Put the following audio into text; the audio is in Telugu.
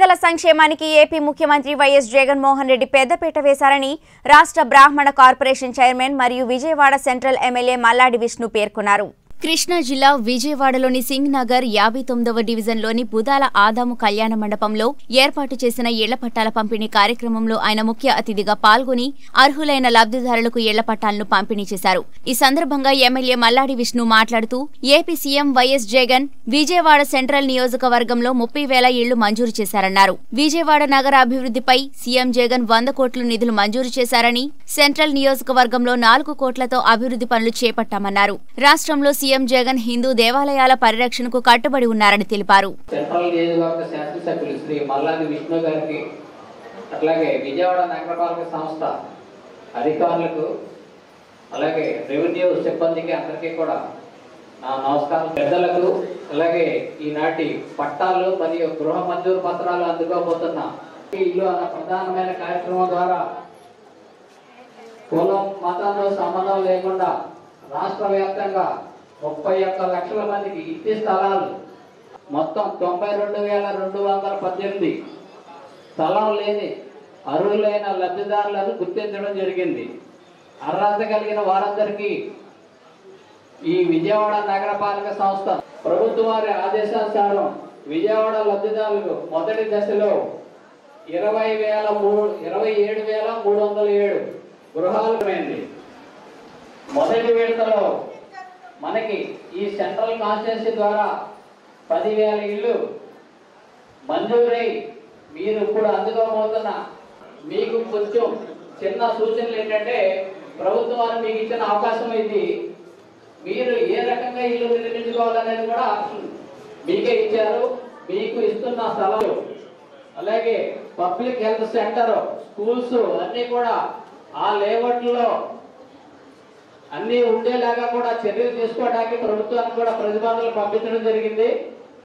పేదల సంక్షేమానికి ఏపీ ముఖ్యమంత్రి వైఎస్ జగన్మోహన్ రెడ్డి పెద్దపీట వేశారని రాష్ట్ర బ్రాహ్మణ కార్పొరేషన్ చైర్మన్ మరియు విజయవాడ సెంట్రల్ ఎమ్మెల్యే మల్లాడి విష్ణు పేర్కొన్నారు కృష్ణా జిల్లా విజయవాడలోని సింగ్ నగర్ యాభై తొమ్మిదవ డివిజన్లోని బుధాల ఆదాము కళ్యాణ మండపంలో ఏర్పాటు చేసిన ఇళ్ల పట్టాల పంపిణీ కార్యక్రమంలో ఆయన ముఖ్య అతిథిగా పాల్గొని అర్హులైన లబ్ధిదారులకు ఇళ్ల పట్టాలను పంపిణీ చేశారు ఈ సందర్భంగా ఎమ్మెల్యే మల్లాడి విష్ణు మాట్లాడుతూ AP CM YS Jagan Vijayawada central నియోజకవర్గంలో ముప్పై వేల ఇళ్లు మంజూరు చేశారన్నారు విజయవాడ నగర అభివృద్ధిపై సీఎం జగన్ వంద కోట్ల నిధులు మంజూరు చేశారని సెంట్రల్ నియోజకవర్గంలో నాలుగు కోట్లతో అభివృద్ధి పనులు చేపట్టామన్నారు రాష్ట్రంలో సీఎం జగన్ హిందూ దేవాలయాల పరిరక్షణకు కట్టుబడి ఉన్నారని తెలిపారు సెంట్రల్ నియోజకవర్గ శాసనసభ్యులు శ్రీ మల్లాది విష్ణు గారికి అట్లాగే విజయవాడ నగరపాలక సంస్థ అధికారులకు అలాగే రెవెన్యూ సిబ్బందికి అందరికీ కూడా నా నమస్కారం పెద్దలకు అలాగే ఈనాటి పట్టాలు మరియు గృహ మంజూరు పత్రాలు అందుకోబోతున్న ఈ ఇల్లు అన్న ప్రధానమైన కార్యక్రమం ద్వారా కులం మతంలో సంబంధం లేకుండా రాష్ట్ర వ్యాప్తంగా ముప్పై ఒక్క లక్షల మందికి ఇంటి స్థలాలు మొత్తం తొంభై రెండు వేల రెండు వందల పద్దెనిమిది స్థలం లేని అర్హులైన లబ్ధిదారులను గుర్తించడం జరిగింది అర్హత కలిగిన వారందరికీ ఈ విజయవాడ నగరపాలక సంస్థ ప్రభుత్వ వారి ఆదేశానుసారం విజయవాడ లబ్ధిదారులకు మొదటి దశలో ఇరవై వేల మూడు ఇరవై ఏడు వేల మూడు వందల ఏడు గృహాలు పోయింది మొదటి విడతలో మనకి ఈ సెంట్రల్ కాన్స్టిట్యున్సీ ద్వారా పదివేల ఇళ్ళు మంజూరై మీరు ఇప్పుడు అందుకోబోతున్న మీకు కొంచెం చిన్న సూచనలు ఏంటంటే ప్రభుత్వం వారు మీకు ఇచ్చిన అవకాశం ఇది మీరు ఏ రకంగా ఇల్లు నిర్మించుకోవాలనేది కూడా ఆప్షన్ మీకే ఇచ్చారు మీకు ఇస్తున్న స్థలాలు అలాగే పబ్లిక్ హెల్త్ సెంటర్ స్కూల్స్ అన్నీ కూడా ఆ లేఅవుట్లో అన్నీ ఉండేలాగా కూడా చర్యలు తీసుకోవడానికి ప్రభుత్వానికి కూడా ప్రతిపాదనలు పంపించడం జరిగింది